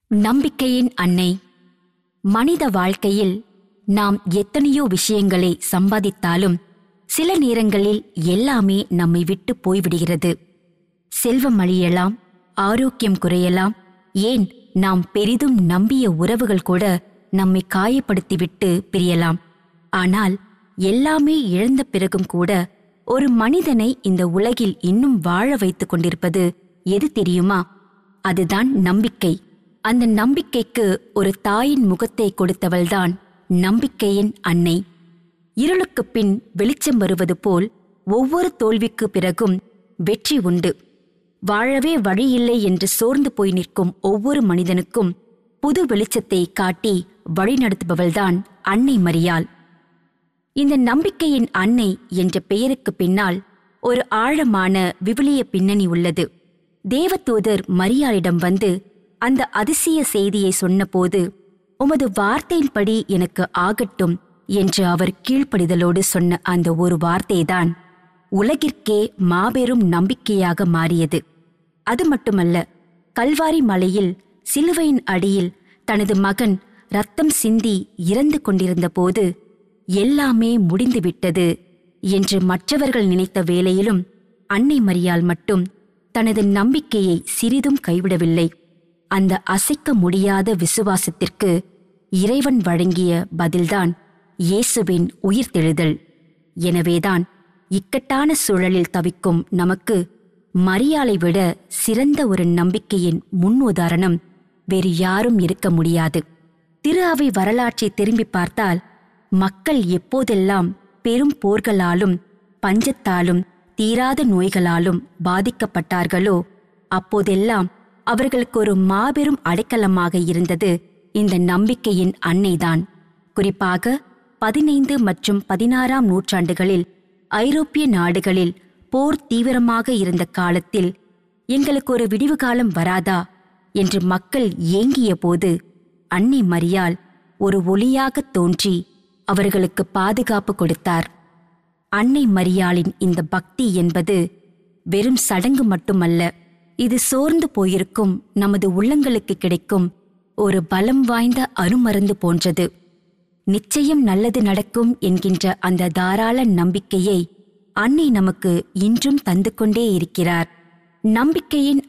நம்பிக்கையின் அன்னை மனித வாழ்க்கையில் நாம் எத்தனையோ விஷயங்களை சம்பாதித்தாலும் சில நேரங்களில் எல்லாமே நம்மை விட்டு போய்விடுகிறது செல்வம் அழியலாம் ஆரோக்கியம் குறையலாம் ஏன் நாம் பெரிதும் நம்பிய உறவுகள் கூட நம்மை காயப்படுத்திவிட்டு பிரியலாம் ஆனால் எல்லாமே இழந்த பிறகும் கூட ஒரு மனிதனை இந்த உலகில் இன்னும் வாழ வைத்துக் கொண்டிருப்பது எது தெரியுமா அதுதான் நம்பிக்கை அந்த நம்பிக்கைக்கு ஒரு தாயின் முகத்தை கொடுத்தவள்தான் நம்பிக்கையின் அன்னை இருளுக்குப் பின் வெளிச்சம் வருவது போல் ஒவ்வொரு தோல்விக்கு பிறகும் வெற்றி உண்டு வாழவே வழியில்லை என்று சோர்ந்து போய் நிற்கும் ஒவ்வொரு மனிதனுக்கும் புது வெளிச்சத்தை காட்டி வழிநடத்துபவள்தான் அன்னை மரியாள் இந்த நம்பிக்கையின் அன்னை என்ற பெயருக்கு பின்னால் ஒரு ஆழமான விவிலிய பின்னணி உள்ளது தேவதூதர் மரியாளிடம் வந்து அந்த அதிசய செய்தியை சொன்னபோது உமது வார்த்தையின்படி எனக்கு ஆகட்டும் என்று அவர் கீழ்ப்படிதலோடு சொன்ன அந்த ஒரு வார்த்தைதான் உலகிற்கே மாபெரும் நம்பிக்கையாக மாறியது அது மட்டுமல்ல கல்வாரி மலையில் சிலுவையின் அடியில் தனது மகன் ரத்தம் சிந்தி இறந்து கொண்டிருந்த போது எல்லாமே முடிந்துவிட்டது என்று மற்றவர்கள் நினைத்த வேளையிலும் அன்னை மரியாள் மட்டும் தனது நம்பிக்கையை சிறிதும் கைவிடவில்லை அந்த அசைக்க முடியாத விசுவாசத்திற்கு இறைவன் வழங்கிய பதில்தான் இயேசுவின் உயிர்த்தெழுதல் எனவேதான் இக்கட்டான சூழலில் தவிக்கும் நமக்கு மரியாளை விட சிறந்த ஒரு நம்பிக்கையின் முன் உதாரணம் வேறு யாரும் இருக்க முடியாது திரு அவை வரலாற்றை திரும்பி பார்த்தால் மக்கள் எப்போதெல்லாம் பெரும் போர்களாலும் பஞ்சத்தாலும் தீராத நோய்களாலும் பாதிக்கப்பட்டார்களோ அப்போதெல்லாம் அவர்களுக்கு ஒரு மாபெரும் அடைக்கலமாக இருந்தது இந்த நம்பிக்கையின் அன்னைதான் குறிப்பாக பதினைந்து மற்றும் பதினாறாம் நூற்றாண்டுகளில் ஐரோப்பிய நாடுகளில் போர் தீவிரமாக இருந்த காலத்தில் எங்களுக்கு ஒரு விடிவு காலம் வராதா என்று மக்கள் ஏங்கிய போது அன்னை மரியாள் ஒரு ஒளியாகத் தோன்றி அவர்களுக்கு பாதுகாப்பு கொடுத்தார் அன்னை மரியாளின் இந்த பக்தி என்பது வெறும் சடங்கு மட்டுமல்ல இது சோர்ந்து போயிருக்கும் நமது உள்ளங்களுக்கு கிடைக்கும் ஒரு பலம் வாய்ந்த அருமருந்து போன்றது நிச்சயம் நல்லது நடக்கும் என்கின்ற அந்த தாராள நம்பிக்கையை அன்னை நமக்கு இன்றும் தந்து கொண்டே இருக்கிறார் நம்பிக்கையின்